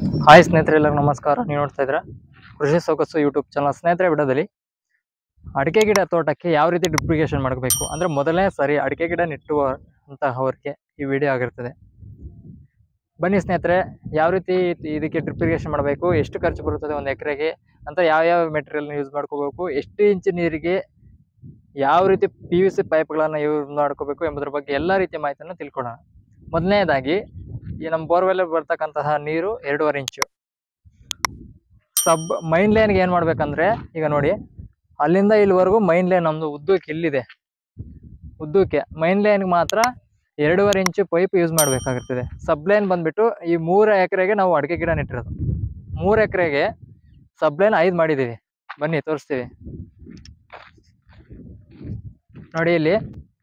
hi ಸ್ನೇಹಿತರೆ ಎಲ್ಲರಿಗೂ ನಮಸ್ಕಾರ ನೀವು ನೋಡ್ತಾ ಇದ್ದೀರಾ ಕೃಷಿ ಸೊಗಸು ಯೂಟ್ಯೂಬ್ ಚಾನಲ್ ಸ್ನೇಹಿತರೆ ವಿಡಿಯೋದಲ್ಲಿ ಅಡಿಕೆ ಗಿಡ ತೋಟಕ್ಕೆ ಯಾವ ರೀತಿ ಡ್ರಿಪ್ರಿಗೇಷನ್ ಮಾಡಬೇಕು ಅಂದರೆ ಮೊದಲನೇ ಸಾರಿ ಅಡಿಕೆ ಗಿಡ ನೆಟ್ಟುವ ಅಂತಹವರಿಗೆ ಈ ವಿಡಿಯೋ ಆಗಿರ್ತದೆ ಬನ್ನಿ ಸ್ನೇಹಿತರೆ ಯಾವ ರೀತಿ ಇದಕ್ಕೆ ಡ್ರಿಪ್ರಿಗೇಷನ್ ಮಾಡಬೇಕು ಎಷ್ಟು ಖರ್ಚು ಬರುತ್ತದೆ ಒಂದು ಎಕರೆಗೆ ಅಂತ ಯಾವ ಯಾವ ಮೆಟೀರಿಯಲ್ ಯೂಸ್ ಮಾಡ್ಕೋಬೇಕು ಎಷ್ಟು ಇಂಚ್ ನೀರಿಗೆ ಯಾವ ರೀತಿ ಪಿ ಯು ಸಿ ಪೈಪ್ಗಳನ್ನು ಯೂಸ್ ಮಾಡ್ಕೋಬೇಕು ಎಂಬುದರ ಬಗ್ಗೆ ಎಲ್ಲ ರೀತಿಯ ಮಾಹಿತಿಯನ್ನು ತಿಳ್ಕೊಳ್ಳೋಣ ಮೊದಲನೇದಾಗಿ ಈ ನಮ್ಮ ಬೋರ್ವೆಲ್ ಬರ್ತಕ್ಕಂತಹ ನೀರು ಎರಡೂವರೆ ಇಂಚು ಸಬ್ ಮೈನ್ ಲೈನ್ಗೆ ಏನು ಮಾಡ್ಬೇಕಂದ್ರೆ ಈಗ ನೋಡಿ ಅಲ್ಲಿಂದ ಇಲ್ಲಿವರೆಗೂ ಮೈನ್ ಲೈನ್ ನಮ್ಮದು ಉದ್ದಕ್ಕೆ ಇಲ್ಲಿದೆ ಉದ್ದಕ್ಕೆ ಮೈನ್ ಲೈನ್ಗೆ ಮಾತ್ರ ಎರಡೂವರೆ ಇಂಚು ಪೈಪ್ ಯೂಸ್ ಮಾಡಬೇಕಾಗಿರ್ತದೆ ಸಬ್ ಲೈನ್ ಬಂದ್ಬಿಟ್ಟು ಈ ಮೂರು ಎಕರೆಗೆ ನಾವು ಅಡಿಕೆ ಗಿಡ ನೆಟ್ಟಿರೋದು ಮೂರು ಎಕರೆಗೆ ಸಬ್ ಲೈನ್ ಐದು ಮಾಡಿದ್ದೀವಿ ಬನ್ನಿ ತೋರಿಸ್ತೀವಿ ನೋಡಿ ಇಲ್ಲಿ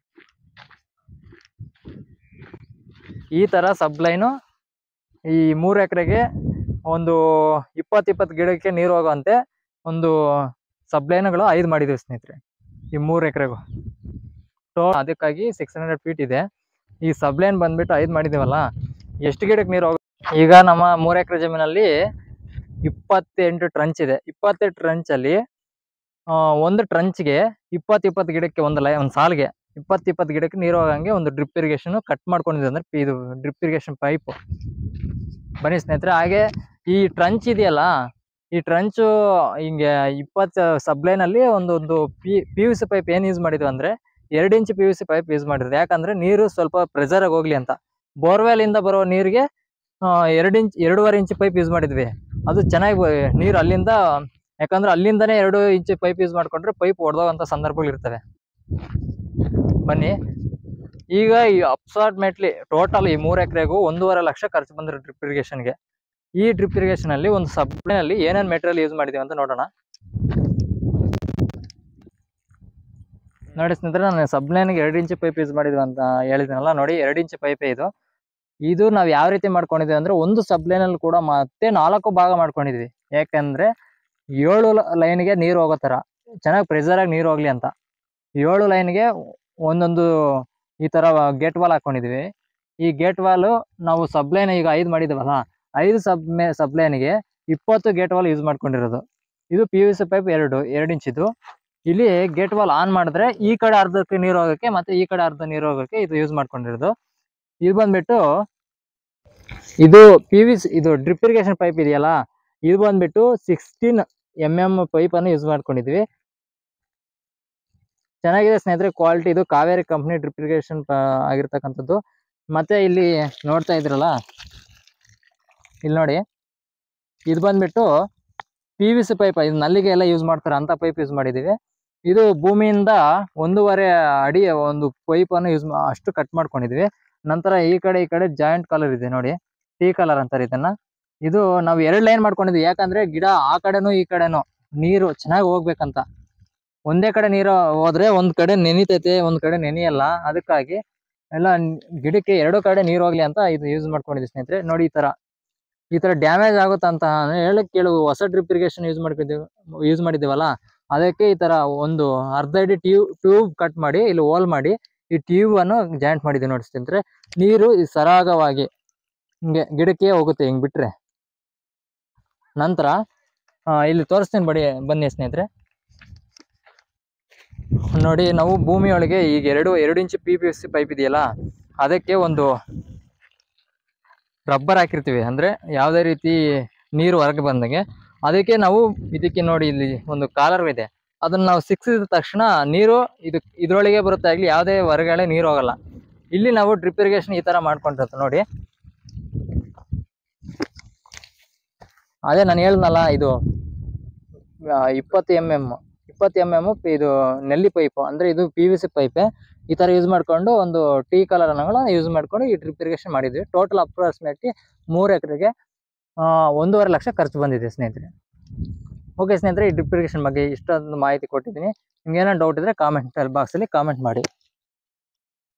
ಈ ಥರ ಸಬ್ ಲೈನು ಈ ಮೂರು ಎಕರೆಗೆ ಒಂದು ಇಪ್ಪತ್ತು ಇಪ್ಪತ್ತು ಗಿಡಕ್ಕೆ ನೀರು ಹೋಗುವಂತೆ ಒಂದು ಸಬ್ ಲೈನ್ಗಳು ಐದು ಮಾಡಿದ್ದೀವಿ ಸ್ನೇಹಿತರೆ ಈ ಮೂರು ಎಕರೆಗೂ ಟೋ ಅದಕ್ಕಾಗಿ ಸಿಕ್ಸ್ ಹಂಡ್ರೆಡ್ ಫೀಟ್ ಇದೆ ಈ ಸಬ್ ಲೈನ್ ಬಂದ್ಬಿಟ್ಟು ಐದು ಮಾಡಿದ್ದೀವಲ್ಲ ಎಷ್ಟು ಗಿಡಕ್ಕೆ ನೀರು ಹೋಗ ಈಗ ನಮ್ಮ ಮೂರು ಎಕರೆ ಜಮೀನಲ್ಲಿ ಇಪ್ಪತ್ತೆಂಟು ಟ್ರಂಚ್ ಇದೆ ಇಪ್ಪತ್ತೆಂಟು ಟ್ರಂಚಲ್ಲಿ ಒಂದು ಟ್ರಂಚ್ಗೆ ಇಪ್ಪತ್ತು ಇಪ್ಪತ್ತು ಗಿಡಕ್ಕೆ ಒಂದು ಲೈ ಒಂದು ಸಾಲಿಗೆ ಇಪ್ಪತ್ತು ಇಪ್ಪತ್ತು ಗಿಡಕ್ಕೆ ನೀರು ಹೋಗಂಗೆ ಒಂದು ಡ್ರಿಪ್ ಇರಿಗೇಷನ್ ಕಟ್ ಮಾಡ್ಕೊಂಡಿದೆ ಅಂದ್ರೆ ಇದು ಡ್ರಿಪ್ ಇರಿಗೇಷನ್ ಪೈಪ್ ಬನ್ನಿ ಸ್ನೇಹಿತರೆ ಹಾಗೆ ಈ ಟ್ರಂಚ್ ಇದೆಯಲ್ಲ ಈ ಟ್ರಂಚು ಹಿಂಗೆ ಇಪ್ಪತ್ತು ಸಬ್ಲೈನಲ್ಲಿ ಒಂದು ಒಂದು P P U C pipe ಏನು ಯೂಸ್ ಮಾಡಿದ್ವಿ ಅಂದರೆ ಎರಡು inch P U C pipe use ಮಾಡಿದ್ರು ಯಾಕಂದ್ರೆ ನೀರು ಸ್ವಲ್ಪ ಪ್ರೆಷರ್ ಆಗಿ ಹೋಗ್ಲಿ ಅಂತ ಬೋರ್ವೆಲ್ ಇಂದ ಬರೋ ನೀರಿಗೆ ಎರಡು ಇಂಚ್ ಎರಡೂವರೆ ಇಂಚ್ ಪೈಪ್ ಯೂಸ್ ಮಾಡಿದ್ವಿ ಅದು ಚೆನ್ನಾಗಿ ಬ- ನೀರು ಅಲ್ಲಿಂದ ಯಾಕಂದ್ರೆ ಅಲ್ಲಿಂದನೇ ಎರಡು ಇಂಚ್ ಪೈಪ್ ಯೂಸ್ ಮಾಡ್ಕೊಂಡ್ರೆ ಪೈಪ್ ಒಡೆದೋಗಂಥ ಸಂದರ್ಭಗಳು ಇರ್ತವೆ ಬನ್ನಿ ಈಗ ಈ ಅಪ್ಸಾರ್ಟ್ಮೆಂಟ್ಲಿ ಟೋಟಲ್ ಈ ಮೂರು ಎಕರೆಗೂ ಒಂದೂವರೆ ಲಕ್ಷ ಖರ್ಚು ಬಂದಿರೋ ಡ್ರಿಪ್ ಇರಿಗೇಷನ್ಗೆ ಈ ಡ್ರಿಪ್ ಇರಿಗೇಷನ್ ಅಲ್ಲಿ ಒಂದು ಸಬ್ಲೈನಲ್ಲಿ ಏನೇನು ಮೆಟೀರಿಯಲ್ ಯೂಸ್ ಮಾಡಿದೀವಿ ಅಂತ ನೋಡೋಣ ನೋಡಿ ಸ್ನೇಹಿತರೆ ನಾನು ಸಬ್ಲೈನ್ಗೆ ಎರಡು ಇಂಚ್ ಪೈಪ್ ಯೂಸ್ ಮಾಡಿದ್ವಿ ಅಂತ ಹೇಳಿದ್ನಲ್ಲ ನೋಡಿ ಎರಡು ಇಂಚ್ ಪೈಪೇ ಇದು ಇದು ನಾವು ಯಾವ ರೀತಿ ಮಾಡ್ಕೊಂಡಿದ್ವಿ ಅಂದ್ರೆ ಒಂದು ಸಬ್ಲೈನಲ್ಲಿ ಕೂಡ ಮತ್ತೆ ನಾಲ್ಕು ಭಾಗ ಮಾಡ್ಕೊಂಡಿದ್ವಿ ಯಾಕಂದ್ರೆ ಏಳು ಲೈನ್ಗೆ ನೀರು ಹೋಗೋ ಥರ ಚೆನ್ನಾಗಿ ಪ್ರೆಷರ್ ಆಗಿ ನೀರು ಹೋಗ್ಲಿ ಅಂತ ಏಳು ಲೈನ್ಗೆ ಒಂದೊಂದು ಈ ಥರ ಗೇಟ್ ವಾಲ್ ಹಾಕೊಂಡಿದ್ವಿ ಈ ಗೇಟ್ ವಾಲು ನಾವು ಸಬ್ಲೈನ್ ಈಗ ಐದು ಮಾಡಿದ್ವಲ್ಲ ಐದು ಸಬ್ ಮೇ ಸಬ್ಲೈನ್ಗೆ ಇಪ್ಪತ್ತು ಗೇಟ್ ವಾಲ್ ಯೂಸ್ ಮಾಡ್ಕೊಂಡಿರೋದು ಇದು ಪಿ ಯು ಸಿ ಪೈಪ್ ಎರಡು ಎರಡು ಇಂಚಿದು ಇಲ್ಲಿ ಗೇಟ್ ವಾಲ್ ಆನ್ ಮಾಡಿದ್ರೆ ಈ ಕಡೆ ಅರ್ಧಕ್ಕೆ ನೀರು ಹೋಗೋಕ್ಕೆ ಮತ್ತೆ ಈ ಕಡೆ ಅರ್ಧ ನೀರು ಹೋಗೋಕ್ಕೆ ಇದು ಯೂಸ್ ಮಾಡ್ಕೊಂಡಿರೋದು ಇದು ಬಂದ್ಬಿಟ್ಟು ಇದು ಪಿ ವಿ ಸಿ ಇದು ಡ್ರಿಪ್ ಇರಿಗೇಷನ್ ಪೈಪ್ ಇದೆಯಲ್ಲ ಇದು ಬಂದ್ಬಿಟ್ಟು ಸಿಕ್ಸ್ಟೀನ್ ಎಮ್ ಎಮ್ ಪೈಪನ್ನು ಯೂಸ್ ಮಾಡ್ಕೊಂಡಿದ್ವಿ ಚೆನ್ನಾಗಿದೆ ಸ್ನೇಹಿತರೆ ಕ್ವಾಲಿಟಿ ಇದು ಕಾವೇರಿ ಕಂಪ್ನಿ ಡ್ರಿಪ್ ಇರಿಗೇಷನ್ ಆಗಿರ್ತಕ್ಕಂಥದ್ದು ಮತ್ತೆ ಇಲ್ಲಿ ನೋಡ್ತಾ ಇದ್ರಲ್ಲ ಇಲ್ಲಿ ನೋಡಿ ಇದು ಬಂದ್ಬಿಟ್ಟು ಪಿ ವಿ ಸಿ ಪೈಪ್ ಇದು ನಲ್ಲಿಗೆ ಎಲ್ಲ ಯೂಸ್ ಮಾಡ್ತಾರೆ ಅಂತ ಪೈಪ್ ಯೂಸ್ ಮಾಡಿದ್ದೀವಿ ಇದು ಭೂಮಿಯಿಂದ ಒಂದೂವರೆ ಅಡಿ ಒಂದು ಪೈಪನ್ನು ಯೂಸ್ ಅಷ್ಟು ಕಟ್ ಮಾಡ್ಕೊಂಡಿದ್ವಿ ನಂತರ ಈ ಕಡೆ ಈ ಕಡೆ ಜಾಯಿಂಟ್ ಕಲರ್ ಇದೆ ನೋಡಿ ಟೀ ಕಲರ್ ಅಂತಾರೆ ಇದನ್ನ ಇದು ನಾವು ಎರಡು ಲೈನ್ ಮಾಡ್ಕೊಂಡಿದ್ವಿ ಯಾಕಂದ್ರೆ ಗಿಡ ಆ ಕಡೆನೂ ಈ ಕಡೆನೂ ನೀರು ಚೆನ್ನಾಗಿ ಹೋಗ್ಬೇಕಂತ ಒಂದೇ ಕಡೆ ನೀರು ಹೋದ್ರೆ ಒಂದ್ ಕಡೆ ನೆನಿತೈತೆ ಒಂದ್ ಕಡೆ ನೆನೆಯಲ್ಲ ಅದಕ್ಕಾಗಿ ಎಲ್ಲ ನ್- ಗಿಡಕ್ಕೆ ಎರಡು ಕಡೆ ನೀರು ಹೋಗ್ಲಿ ಅಂತ ಇದು ಯೂಸ್ ಮಾಡ್ಕೊಂಡಿದ್ವಿ ಸ್ನೇಹಿತರೆ ನೋಡಿ ಈ ತರ ಈ ತರ ಡ್ಯಾಮೇಜ್ ಆಗುತ್ತಂತ ಹೇಳಕ್ ಕೇಳು ಹೊಸ ಡ್ರಿಪ್ ಇರಿಗೇಷನ್ ಯೂಸ್ ಮಾಡ್ಕೊಂಡಿದ್ದೀವಿ ಯೂಸ್ ಮಾಡಿದ್ದೀವಲ್ಲ ಅದಕ್ಕೆ ಈ ತರ ಒಂದು ಅರ್ಧ ಅಡಿ ಟ್ಯೂಬ್ ಟ್ಯೂಬ್ ಕಟ್ ಮಾಡಿ ಇಲ್ಲಿ ಹೋಲ್ ಮಾಡಿ ಈ ಟ್ಯೂಬ್ ಅನ್ನು ಜಾಯಿಂಟ್ ಮಾಡಿದ್ದೀವಿ ನೋಡಿ ಸ್ನೇಹಿತರೆ ನೀರು ಈ ಸರಾಗವಾಗಿ ಹಿಂಗೆ ಗಿಡಕ್ಕೆ ಹೋಗುತ್ತೆ ಹಿಂಗ್ ಬಿಟ್ರೆ ನಂತರ ಆ, ಇಲ್ಲಿ ತೋರಿಸ್ತೀನಿ ಬಡಿ ಬನ್ನಿ ಸ್ನೇಹಿತರೆ ನೋಡಿ ನಾವು ಭೂಮಿಯೊಳಗೆ ಈಗ ಎರಡು ಎರಡು inch P P S C pipe ಇದೆಯಲ್ಲ ಅದಕ್ಕೆ ಒಂದು ರಬ್ಬರ್ ಹಾಕಿರ್ತೀವಿ ಅಂದ್ರೆ ಯಾವುದೇ ರೀತಿ ನೀರು ಹೊರಗೆ ಬಂದಂಗೆ ಅದಕ್ಕೆ ನಾವು ಇದಕ್ಕೆ ನೋಡಿ ಇಲ್ಲಿ ಒಂದು ಕಾಲರ್ ಇದೆ ಅದನ್ನ ನಾವು ಸಿಕ್ಸಿದ ತಕ್ಷಣ ನೀರು ಇದು ಇದ್ರೊಳಗೆ ಬರುತ್ತೆ ಆಗ್ಲಿ ಯಾವುದೇ ಹೊರಗಡೆ ನೀರು ಹೋಗಲ್ಲ ಇಲ್ಲಿ ನಾವು ಡ್ರಿಪ್ ಇರಿಗೇಷನ್ ಈ ತರ ಮಾಡ್ಕೊಂಡಿರುತ್ತೆ ನೋಡಿ ಅದೇ ನಾನು ಹೇಳ್ದಲ್ಲ ಇದು ಇಪ್ಪತ್ತು ಎಮ್ ಎಮ್ ಇಪ್ಪತ್ತು ಎಮ್ ಎಮ್ ಇದು ನೆಲ್ಲಿ ಪೈಪ್ ಅಂದ್ರೆ ಇದು ಪಿ ವಿ ಸಿ ಪೈಪೆ ಈ ತರ ಯೂಸ್ ಮಾಡ್ಕೊಂಡು ಒಂದು ಟೀ ಕಲರ್ ಅನ್ನೋಗಳ ಯೂಸ್ ಮಾಡ್ಕೊಂಡು ಈ ಡ್ರಿಪ್ ಇರಿಗೇಷನ್ ಮಾಡಿದ್ವಿ ಟೋಟಲ್ ಅಪ್ರಾಕ್ಸಿಮೇಟ್ಲಿ ಮೂರು ಎಕರೆಗೆ ಒಂದೂವರೆ ಲಕ್ಷ ಖರ್ಚು ಬಂದಿದೆ ಸ್ನೇಹಿತರೆ ಓಕೆ ಸ್ನೇಹಿತರೆ ಈ ಡ್ರಿಪ್ ಇರಿಗೇಷನ್ ಬಗ್ಗೆ ಇಷ್ಟೊಂದು ಮಾಹಿತಿ ಕೊಟ್ಟಿದ್ದೀನಿ ನಿಮ್ಗೆ ಏನೋ ಡೌಟ್ ಇದ್ರೆ ಕಾಮೆಂಟ್ ಬಾಕ್ಸಲ್ಲಿ ಕಾಮೆಂಟ್ ಮಾಡಿ